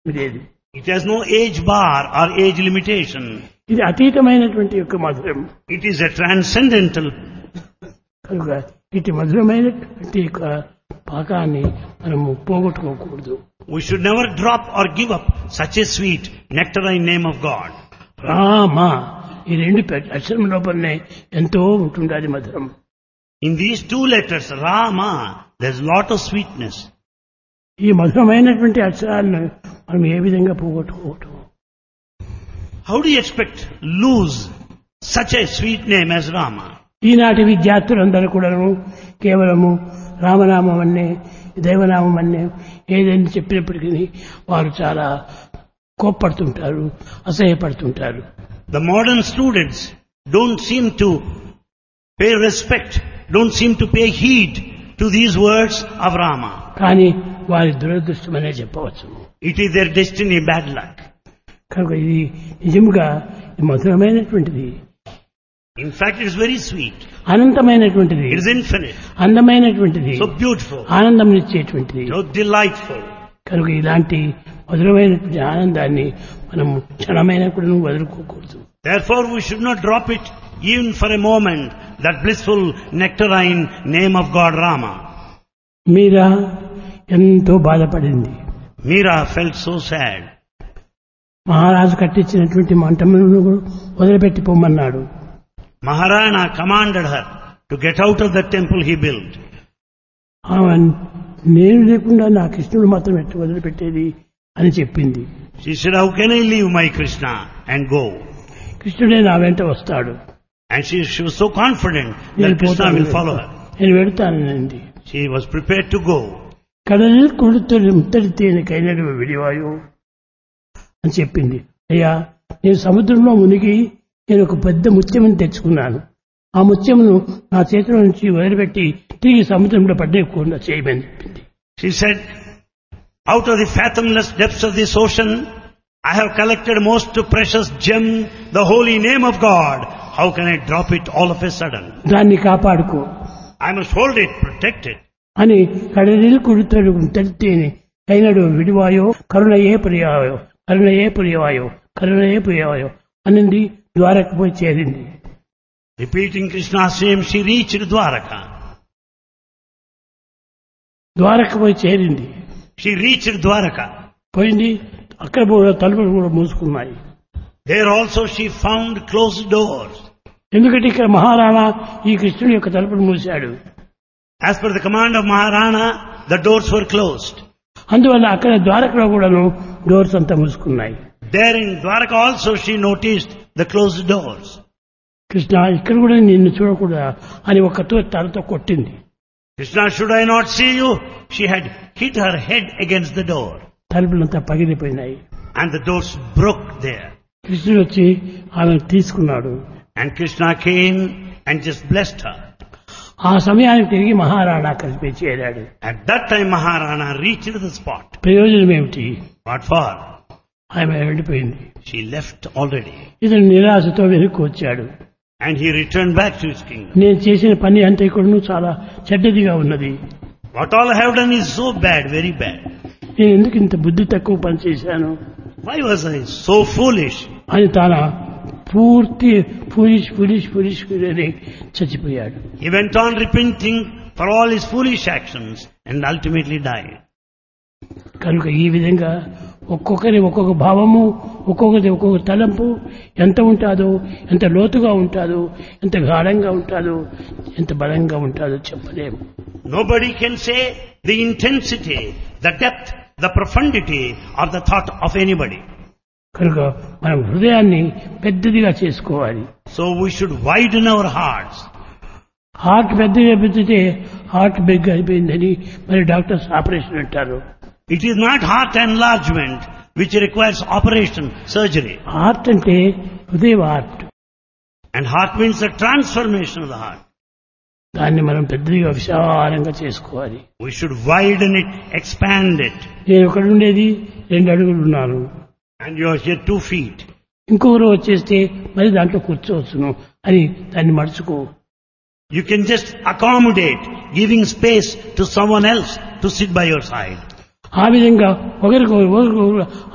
ఇదేది It has no age bar or age limitation. ఇది అతీతమైనటువంటి యొక్క మధురం It is a transcendental. కనుక ఇటు మధురమైనటువంటి యొక్క పాకాన్ని మనము పోగొట్టుకోకూడదు We should never drop or give up such a sweet nectarine name of God. Rama ఈ రెండు పె- అక్షరం లోపలనే ఎంతో ఉంటుండాలి మధురం In these two letters, Rama, there's lot of sweetness. ఈ మధురమైనటువంటి అక్షరాలను మనం ఏ విధంగా పోగొట్టుకోవటం How do you expect lose such a sweet name as Rama? ఈనాటి విద్యార్థులందరూ కూడాను కేవలము రామనామం అన్నే దైవనామం అన్నే ఏదైనా చెప్పినప్పటికీ వారు చాలా కోప్పడుతుంటారు అసహ్యపడుతుంటారు The modern students don't seem to pay respect, don't seem to pay heed to these words of Rama. కానీ వారి దురదృష్టమనే చెప్పవచ్చు It is their destiny, bad luck. కనుక ఇది నిజముగా ఇది మధురమైనటువంటిది In fact, it is very sweet. అనంతమైనటువంటిది It is infinite, అందమైనటువంటిది so beautiful, ఆనందం ఇచ్చేటువంటిది so delightful. కనుక ఇలాంటి మధురమైనటువంటి ఆనందాన్ని మనం క్షణమైనా కూడా నువ్వు వదులుకోకూడదు Therefore, we should not drop it even for a moment, that blissful nectarine name of God Rama. మీరా ఎంతో బాధపడింది Meera felt so sad. మహారాజు కట్టించినటువంటి మంటములను వదిలిపెట్టి పొమ్మన్నాడు Maharana commanded her to get out of the temple he built. ఆమె నేను లేకుండా నా కృష్ణుడు మాత్రం ఎట్టు వదిలిపెట్టేది అని చెప్పింది She said, how can I leave my Krishna and go? కృష్ణుడే నా వెంట వస్తాడు And she, she was so confident నేను that Krishna పోతాను will follow her. నేను వెళతానండి She was prepared to go. కడలిൽ కొడుతుడు ముత్తడి తేనె కైనడు విడివాయో అని చెప్పింది అయ్యా నేను సముద్రంలో మునిగి నేను ఒక పెద్ద ముత్యమును తెచ్చుకున్నాను ఆ ముత్యమును నా చేతిలో నుంచి వదిలిపెట్టి తిరిగి సముద్రంలో పడ్డేయకుండా చేయమని చెప్పింది She said, out of the fathomless depths of this ocean, I have collected most precious gem, the holy name of God. How can I drop it all of a sudden? దాన్ని కాపాడుకో I must hold it, protect it. అని కడలిల్ కొడుతాడు తడితేనే కైనడు విడివాయో కరుణయే ప్రియాయో కరుణయే ప్రియాయో కరుణయే ప్రియాయో అనింది ద్వారకు పోయి చేరింది Repeating Krishna's name, she reached Dwaraka. ద్వారకు పోయి చేరింది She reached Dwaraka. పోయింది అక్కడ కూడా తలుపులు కూడా మూసుకున్నాయి There also she found closed doors. ఎందుకంటే ఇక్కడ మహారాణా ఈ కృష్ణుడి యొక్క తలుపులు మూశాడు As per the command of Maharana, the doors were closed. అందువల్ల అక్కడ ద్వారకలో కూడాను డోర్స్ అంతా మూసుకున్నాయి There in Dwaraka also she noticed the closed doors. Krishna ఇక్కడ కూడా నిన్ను చూడకూడదా అని ఒక్కతో తలతో కొట్టింది Krishna, should I not see you? She had hit her head against the door. తలుపులంతా పగిలిపోయినాయి And the doors broke there. కృష్ణుడు వచ్చి ఆమెను తీసుకున్నాడు And Krishna came and just blessed her. ఆ సమయానికి తిరిగి మహారాణా కలిపి చేరాడు At that time Maharana reached the spot. ప్రయోజనం ఏమిటి What for? ఆమె వెళ్ళిపోయింది She left already. ఇతను నిరాశతో వెనక్కి వచ్చాడు And he returned back to his kingdom. నేను చేసిన పని అంతా కూడా చాలా చెడ్డదిగా ఉన్నది What all I have done is so bad, very bad. నేను ఎందుకు ఇంత బుద్ధి తక్కువ పని చేశాను Why was I so foolish? అని తన పూర్తి పులిష్ పులిష్ పులిష్ అని చచ్చిపోయాడు He went on repenting for all his foolish actions and ultimately died. కనుక ఈ విధంగా ఒక్కొక్కరి ఒక్కొక్క భావము ఒక్కొక్కరి ఒక్కొక్క తలంపు ఎంత ఉంటుందో ఎంత లోతుగా ఉంటుందో ఎంత గాఢంగా ఉంటుందో ఎంత బలంగా ఉంటుందో చెప్పలేము Nobody can say the intensity, the depth, the profundity of the thought of anybody. కనుక మనం హృదయాన్ని పెద్దదిగా చేసుకోవాలి So we should widen our hearts. Heart పెద్దగా పెద్దితే హార్ట్ బిగ్ అయిపోయిందని మరి డాక్టర్స్ ఆపరేషన్ అంటారు It is not heart enlargement which requires operation, surgery. Heart అంటే హృదయ heart And heart means the transformation of the heart. దాన్ని మనం పెద్దదిగా విశాలంగా చేసుకోవాలి We should widen it, expand it. నేను ఒకడు ఉండేది రెండు అడుగులు ఉన్నాను And you are here two feet. ఇంకొకరు వచ్చేస్తే మరి దాంట్లో కూర్చోవచ్చును అని దాన్ని మడుచుకో You can just accommodate, giving space to someone else to sit by your side. ఆ విధంగా ఒకరికి ఒకరికి